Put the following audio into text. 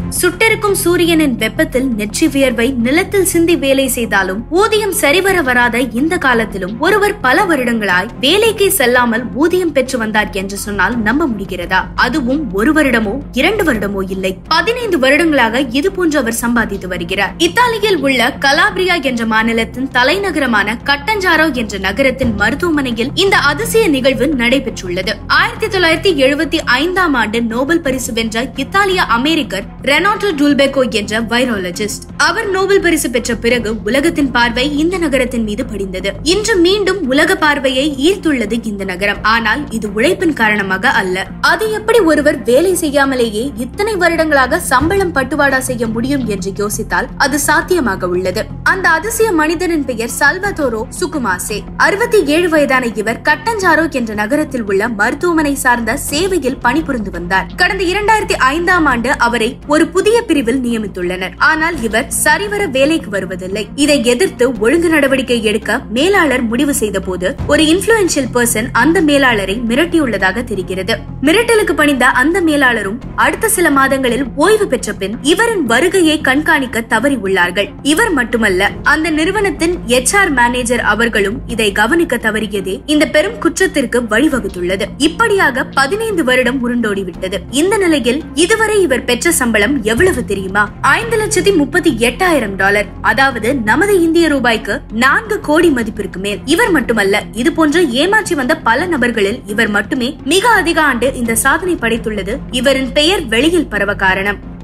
சுட்டெருக்கும் சூரியனின் வெப்பத்தில் நெற்றி வியர்வை நிலத்தில் சிந்தி வேலை செய்தாலும் ஊதியம் சரிவர வராத இந்த காலத்திலும் ஒருவர் பல வருடங்களாய் வேலைக்கே செல்லாமல் ஊதியம் பெற்று வந்தார் என்று சொன்னால் நம்ப முடிகிறதா அதுவும் ஒரு வருடமோ இரண்டு வருடமோ இல்லை பதினைந்து வருடங்களாக இது போன்று அவர் சம்பாதித்து வருகிறார் இத்தாலியில் உள்ள கலாபிரியா என்ற மாநிலத்தின் தலைநகரமான கட்டஞ்சாரோ என்ற நகரத்தின் மருத்துவமனையில் இந்த அதிசய நிகழ்வு நடைபெற்றுள்ளது ஆயிரத்தி தொள்ளாயிரத்தி எழுபத்தி ஐந்தாம் ஆண்டு நோபல் பரிசு வென்ற இத்தாலிய அமெரிக்கர் ரெனாட்டோ டூல்பெக்கோ என்ற வைரோலஜிஸ்ட் அவர் நோபல் பரிசு பெற்ற பிறகு உலகத்தின் பார்வை இந்த நகரத்தின் மீது படிந்தது இன்று மீண்டும் உலக பார்வையை ஈர்த்துள்ளது இந்த நகரம் ஆனால் இது உழைப்பின் காரணமாக அல்ல அது எப்படி ஒருவர் வேலை செய்யாமலேயே இத்தனை வருடங்களாக சம்பளம் பட்டுவாடா செய்ய முடியும் என்று யோசித்தால் அது சாத்தியமாக உள்ளது அந்த அதிசய மனிதனின் பெயர் சல்வதோரோ சுகுமாசே அறுபத்தி ஏழு வயதான இவர் கட்டஞ்சாரோ என்ற நகரத்தில் உள்ள மருத்துவமனை சார்ந்த சேவையில் பணிபுரிந்து வந்தார் கடந்த இரண்டாயிரத்தி ஐந்தாம் ஆண்டு அவரை ஒரு புதிய பிரிவில் நியமித்துள்ளனர் ஆனால் இவர் சரிவர வேலைக்கு வருவதில்லை இதை எதிர்த்து ஒழுங்கு நடவடிக்கை எடுக்க மேலாளர் முடிவு செய்த போது ஒரு இன்ஃபுளுன்ஷியல் பர்சன் அந்த மேலாளரை மிரட்டியுள்ளதாக தெரிகிறது மிரட்டலுக்கு பணிந்த அந்த மேலாளரும் அடுத்த சில மாதங்களில் ஓய்வு பெற்ற பின் இவரின் வருகையை கண்காணிக்க தவறி உள்ளார்கள் இவர் மட்டுமல்ல அந்த நிறுவனத்தின் எச்ஆர் மேனேஜர் அவர்களும் இதை கவனிக்க தவறியதே இந்த பெரும் குற்றத்திற்கு வழிவகுத்துள்ளது இப்படியாக பதினைந்து வருடம் உருண்டோடிவிட்டது இந்த நிலையில் இதுவரை இவர் பெற்ற சம்பளம் எவ்வளவு தெரியுமா ஐந்து லட்சத்தி முப்பத்தி எட்டாயிரம் டாலர் அதாவது நமது இந்திய ரூபாய்க்கு நான்கு கோடி மதிப்பிற்கு மேல் இவர் மட்டுமல்ல இது போன்று ஏமாற்றி வந்த பல நபர்களில் இவர் மட்டுமே மிக அதிக ஆண்டு இந்த சாதனை படைத்துள்ளது இவரின் பெயர் வெளியில் பரவ காரணம்